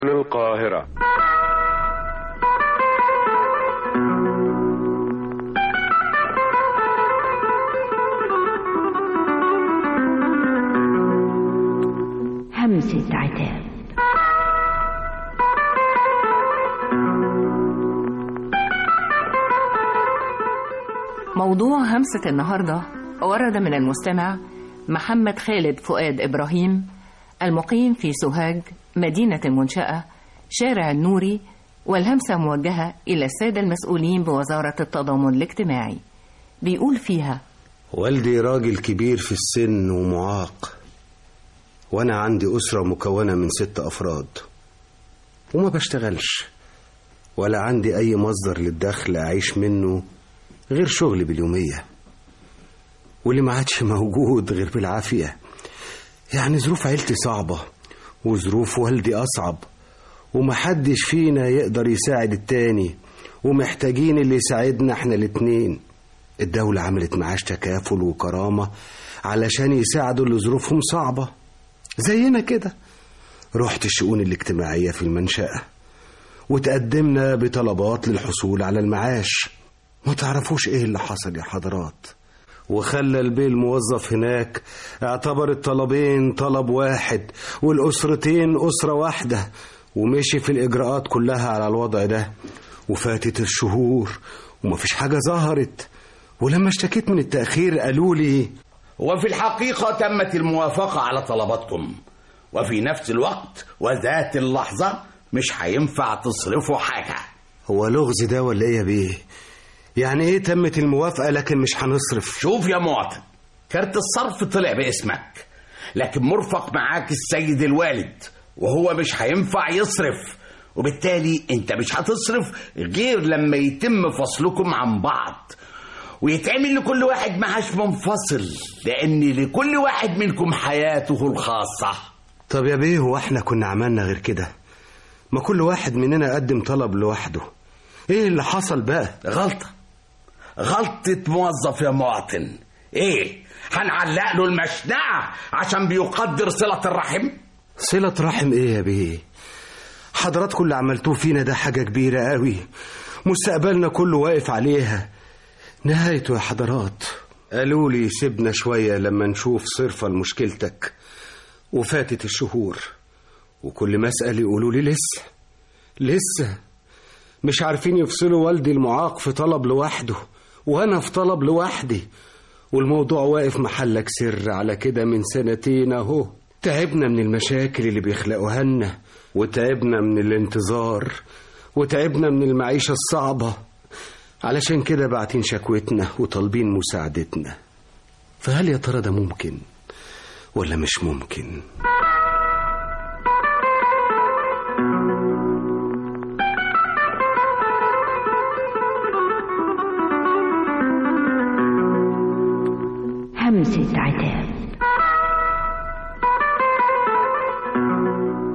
القاهرة همسة عتاب موضوع همسة النهاردة ورد من المستمع محمد خالد فؤاد إبراهيم المقيم في سوهاج مدينة المنشأة شارع النوري والهمسة موجهة إلى السادة المسؤولين بوزارة التضامن الاجتماعي بيقول فيها والدي راجل كبير في السن ومعاق وانا عندي اسره مكونه من ست افراد وما بشتغلش ولا عندي اي مصدر للدخل اعيش منه غير شغل باليوميه واللي ما عادش موجود غير بالعافيه يعني ظروف عيلتي صعبه وظروف والدي اصعب ومحدش فينا يقدر يساعد التاني ومحتاجين اللي يساعدنا احنا الاتنين الدولة عملت معاش تكافل وكرامة علشان يساعدوا اللي ظروفهم صعبة زينا كده رحت الشؤون الاجتماعية في المنشأة وتقدمنا بطلبات للحصول على المعاش ما تعرفوش ايه اللي حصل يا حضرات وخلى البيه الموظف هناك اعتبر الطلبين طلب واحد والأسرتين أسرة واحدة ومشي في الإجراءات كلها على الوضع ده وفاتت الشهور ومفيش حاجة ظهرت ولما اشتكيت من التأخير قالوا لي وفي الحقيقة تمت الموافقة على طلباتكم وفي نفس الوقت وذات اللحظة مش هينفع تصرفوا حاجة هو لغز ده ولا ايه يا بيه يعني ايه تمت الموافقة لكن مش هنصرف شوف يا مواطن كارت الصرف طلع باسمك لكن مرفق معاك السيد الوالد وهو مش هينفع يصرف وبالتالي انت مش هتصرف غير لما يتم فصلكم عن بعض ويتعمل لكل واحد معاش منفصل لان لكل واحد منكم حياته الخاصة طب يا بيه هو احنا كنا عملنا غير كده ما كل واحد مننا قدم طلب لوحده ايه اللي حصل بقى غلطة غلطة موظف يا مواطن ايه هنعلق له المشنقة عشان بيقدر صلة الرحم صلة رحم ايه يا بيه حضراتكم اللي عملتوه فينا ده حاجة كبيرة قوي مستقبلنا كله واقف عليها نهايته يا حضرات قالوا لي سيبنا شوية لما نشوف صرفة لمشكلتك وفاتت الشهور وكل ما اسأل يقولوا لي لسه لسه مش عارفين يفصلوا والدي المعاق في طلب لوحده وانا في طلب لوحدي والموضوع واقف محلك سر على كده من سنتين اهو تعبنا من المشاكل اللي بيخلقوها لنا وتعبنا من الانتظار وتعبنا من المعيشة الصعبة علشان كده باعتين شكوتنا وطالبين مساعدتنا فهل يا ترى ده ممكن ولا مش ممكن همسة عتاب